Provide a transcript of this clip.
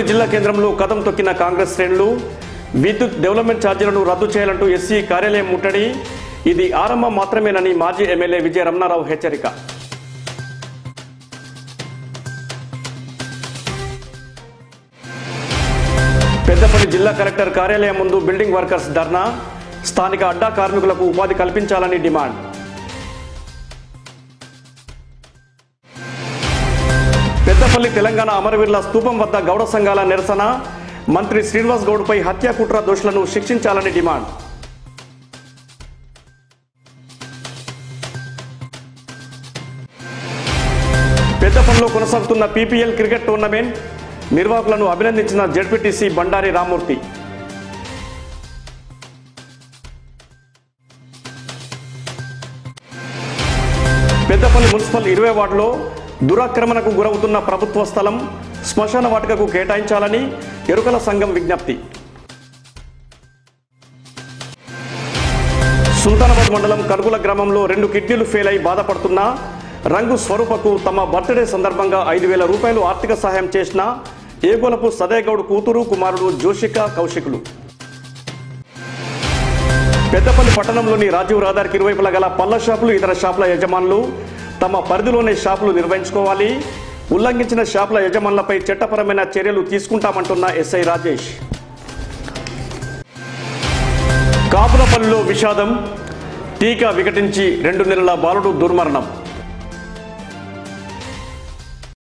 జిల్లా కేంద్రంలో కదం తొక్కిన కాంగ్రెస్ శ్రేణులు విద్యుత్ డెవలప్మెంట్ ఛార్జీలను రద్దు చేయాలంటూ ఎస్సీ కార్యాలయం ముట్టడి ఇది ఆరంభం మాత్రమేనని మాజీ ఎమ్మెల్యే విజయ రమణారావు హెచ్చరిక పెద్దపల్లి జిల్లా కలెక్టర్ కార్యాలయం ముందు బిల్డింగ్ వర్కర్స్ ధర్నా స్థానిక అడ్డా కార్మికులకు ఉపాధి కల్పించాలని డిమాండ్ పెద్దపల్లి తెలంగాణ అమరవీరుల స్తూపం వద్ద గౌడ సంఘాల నిరసన మంత్రి శ్రీనివాస్ గౌడ్పై హత్యా కుట్ర దోషులను శిక్షించాలని డిమాండ్ పెద్దపల్లిలో కొనసాగుతున్న పీపీఎల్ క్రికెట్ టోర్నమెంట్ నిర్వాహకులను అభినందించిన జడ్పీటీసీ బండారి రామూర్తి పెద్దపల్లి మున్సిపల్ ఇరవై వార్డులో దురాక్రమణకు గురవుతున్న ప్రభుత్వ స్థలం శ్మశాన వాటికకు కేటాయించాలని ఎరుకల సంఘం విజ్ఞప్తి సుల్తానాబాద్ మండలం కడుగుల గ్రామంలో రెండు కిడ్నీలు ఫెయిల్ అయి బాధపడుతున్న రంగు స్వరూపకు తమ బర్త్డే సందర్భంగా ఐదు వేల రూపాయలు ఆర్థిక సహాయం చేసిన ఏగోలపు సదయగౌడ్ కూతురు కుమారుడు జోషిక కౌశికులు పెద్దపల్లి పట్టణంలోని రాజీవ్ రహదారికి ఇరువైపులా గల పళ్ళ షాపులు ఇతర షాపుల యజమానులు తమ పరిధిలోనే షాపులు నిర్వహించుకోవాలి ఉల్లంఘించిన షాపుల యజమానులపై చట్టపరమైన చర్యలు తీసుకుంటామంటున్న ఎస్ఐ రాజేష్ కాపులపల్లిలో విషాదం టీకా వికటించి రెండు నెలల బాలుడు దుర్మరణం